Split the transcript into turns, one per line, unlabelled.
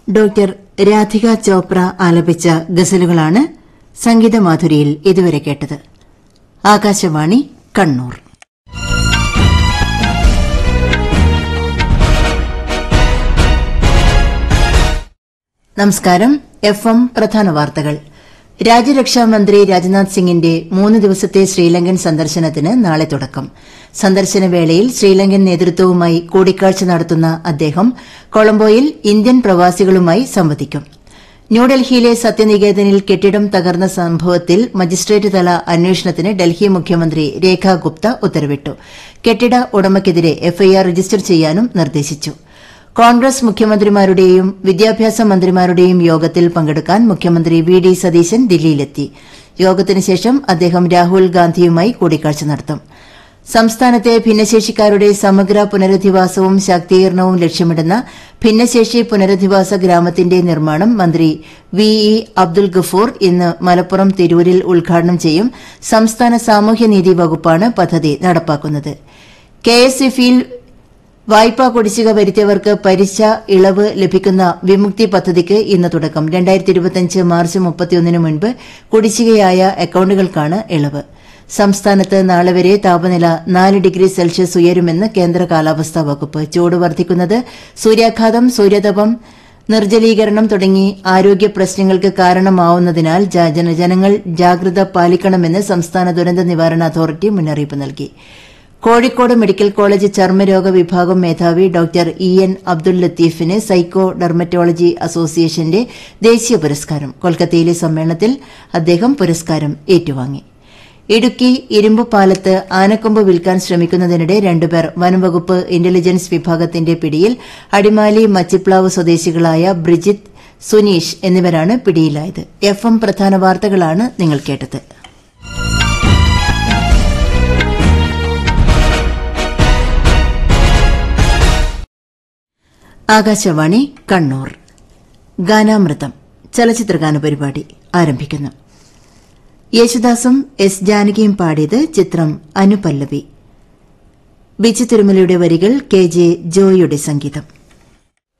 doctor Radhika Chopra ആലപിച്ച ഗസലുകളാണ് സംഗീതമാധുരിയിൽ ഇതുവരെ കേട്ടത് ആകാശവാണി കണ്ണൂർ നമസ്കാരം എഫ് എം പ്രധാന വാർത്തകൾ രാജ്യരക്ഷാമന്ത്രി രാജ്നാഥ് സിംഗിന്റെ മൂന്ന് ദിവസത്തെ ശ്രീലങ്കൻ സന്ദർശനത്തിന് നാളെ തുടക്കം സന്ദർശന വേളയിൽ ശ്രീലങ്കൻ നേതൃത്വവുമായി കൂടിക്കാഴ്ച നടത്തുന്ന അദ്ദേഹം കൊളംബോയിൽ ഇന്ത്യൻ പ്രവാസികളുമായി സംവദിക്കും ന്യൂഡൽഹിയിലെ സത്യനികേതനിൽ കെട്ടിടം തകർന്ന സംഭവത്തിൽ മജിസ്ട്രേറ്റ് തല അന്വേഷണത്തിന് ഡൽഹി മുഖ്യമന്ത്രി രേഖ ഗുപ്ത ഉത്തരവിട്ടു കെട്ടിട ഉടമയ്ക്കെതിരെ എഫ്ഐആർ രജിസ്റ്റർ ചെയ്യാനും നിർദ്ദേശിച്ചു കോൺഗ്രസ് മുഖ്യമന്ത്രിമാരുടെയും വിദ്യാഭ്യാസ മന്ത്രിമാരുടെയും യോഗത്തിൽ പങ്കെടുക്കാൻ മുഖ്യമന്ത്രി വി ഡി സതീശൻ ദില്ലിയിലെത്തി യോഗത്തിന് ശേഷം അദ്ദേഹം രാഹുൽ ഗാന്ധിയുമായി കൂടിക്കാഴ്ച നടത്തും സംസ്ഥാനത്തെ ഭിന്നശേഷിക്കാരുടെ സമഗ്ര പുനരധിവാസവും ശാക്തീകരണവും ലക്ഷ്യമിടുന്ന ഭിന്നശേഷി പുനരധിവാസ ഗ്രാമത്തിന്റെ നിർമ്മാണം മന്ത്രി വി ഇ അബ്ദുൽ ഗഫൂർ ഇന്ന് മലപ്പുറം തിരൂരിൽ ഉദ്ഘാടനം ചെയ്യും സംസ്ഥാന സാമൂഹ്യനീതി വകുപ്പാണ് പദ്ധതി നടപ്പാക്കുന്നത് കെ എസ് എഫിയിൽ വായ്പാ കുടിശ്ശിക വരുത്തിയവർക്ക് പലിശ ഇളവ് ലഭിക്കുന്ന വിമുക്തി പദ്ധതിക്ക് ഇന്ന് തുടക്കം മാർച്ച് മുപ്പത്തിയൊന്നിന് മുൻപ് കുടിശ്ശികയായ അക്കൌണ്ടുകൾക്കാണ് ഇളവ് സംസ്ഥാനത്ത് നാളെ വരെ താപനില നാല് ഡിഗ്രി സെൽഷ്യസ് ഉയരുമെന്ന് കേന്ദ്ര കാലാവസ്ഥാ വകുപ്പ് ചൂട് വർദ്ധിക്കുന്നത് സൂര്യാഘാതം സൂര്യതപം നിർജ്ജലീകരണം തുടങ്ങി ആരോഗ്യ പ്രശ്നങ്ങൾക്ക് കാരണമാവുന്നതിനാൽ ജനങ്ങൾ ജാഗ്രത പാലിക്കണമെന്ന് സംസ്ഥാന ദുരന്ത നിവാരണ അതോറിറ്റി മുന്നറിയിപ്പ് നൽകി കോഴിക്കോട് മെഡിക്കൽ കോളേജ് ചർമ്മരോഗ വിഭാഗം മേധാവി ഡോക്ടർ ഇ എൻ അബ്ദുൽ ലത്തീഫിന് സൈക്കോ ഡെർമറ്റോളജി അസോസിയേഷന്റെ ദേശീയ പുരസ്കാരം കൊൽക്കത്തയിലെ സമ്മേളനത്തിൽ അദ്ദേഹം പുരസ്കാരം ഏറ്റുവാങ്ങി ഇടുക്കി ഇരുമ്പുപാലത്ത് ആനക്കൊമ്പ് വിൽക്കാൻ ശ്രമിക്കുന്നതിനിടെ രണ്ടുപേർ വനംവകുപ്പ് ഇന്റലിജൻസ് വിഭാഗത്തിന്റെ പിടിയിൽ അടിമാലി മച്ചിപ്ലാവ് സ്വദേശികളായ ബ്രിജിത്ത് സുനീഷ് എന്നിവരാണ് പിടിയിലായത് എഫ് എം പ്രധാന വാർത്തകളാണ് നിങ്ങൾ കേട്ടത് ആകാശവാണി കണ്ണൂർ ഗാനാമൃതം ചലച്ചിത്രഗാന പരിപാടി ആരംഭിക്കുന്നു യേശുദാസും എസ് ജാനകിയും പാടിയത് ചിത്രം അനുപല്ലവി ബിച്ചു തിരുമലയുടെ വരികൾ കെ ജെ ജോയിയുടെ സംഗീതം